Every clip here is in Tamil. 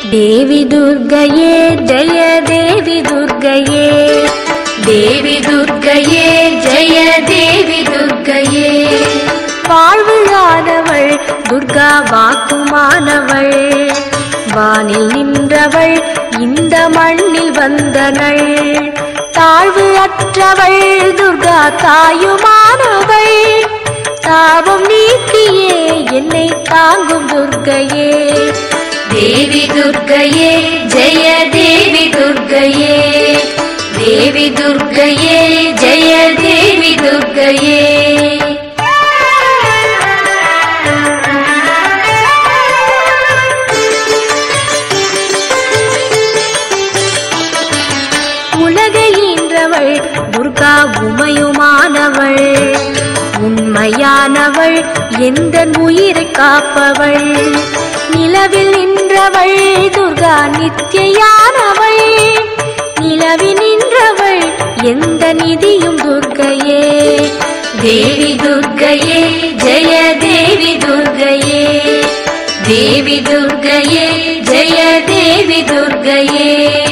தேவி துர்க்கையே ஜெய தேவி துர்க்கையே தேவி துர்க்கையே ஜெய தேவி துர்க்கையே வாழ்விழானவள் துர்கா வாக்குமானவள் வானில் நின்றவள் இந்த மண்ணில் வந்தனள் தாழ்வு அற்றவள் துர்கா தாயுமானவள் தாபம் நீக்கியே என்னை தாங்கும் துர்க்கையே தேவி துர்க்கையே ஜெய தேவி துர்க்கையே தேவி துர்க்கையே ஜெய தேவி துர்க்கையே உலகை ஈன்றவள் துர்கா உமையுமானவள் உண்மையானவள் எந்த உயிரை காப்பவள் நிலவில் நின்றவள் துர்கா நித்தியானவள் நிலவில் நின்றவள் எந்த நிதியும் துர்க்கையே தேவி துர்க்கையே ஜெய தேவி துர்க்கையே தேவி துர்க்கையே ஜெய தேவி துர்க்கையே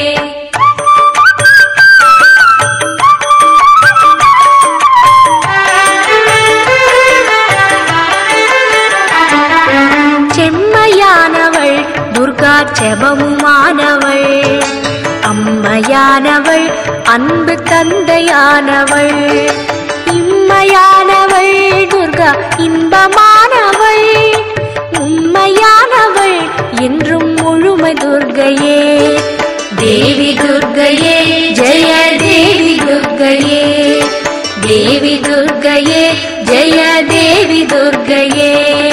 செம்மையானவள் துர்கா செபமுமானவள் அம்மையானவள் அன்பு தந்தையானவள் இம்மையானவள் துர்கா இன்பமானவள் உண்மையானவள் என்றும் முழுமை துர்கையே தேவி துர்கையே ஜெய தேவி துர்கையே தேவி துர்கையே ஜெய தேவி துர்கையே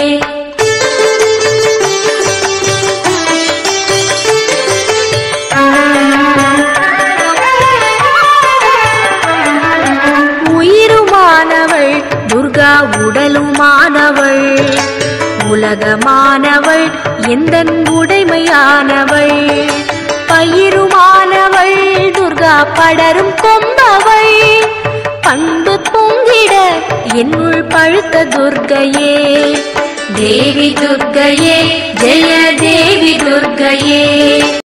உயிருமானவள் துர்கா உடலுமானவள் உலகமானவள் எந்த உடைமையானவள் பயிருமானவள் துர்கா படரும் கொம்பவள் பண்பு பொங்கிட என்னுள் பழுத்த துர்க்கையே தேவி துர்க்கையே ஜெய தேவி துர்க்கையே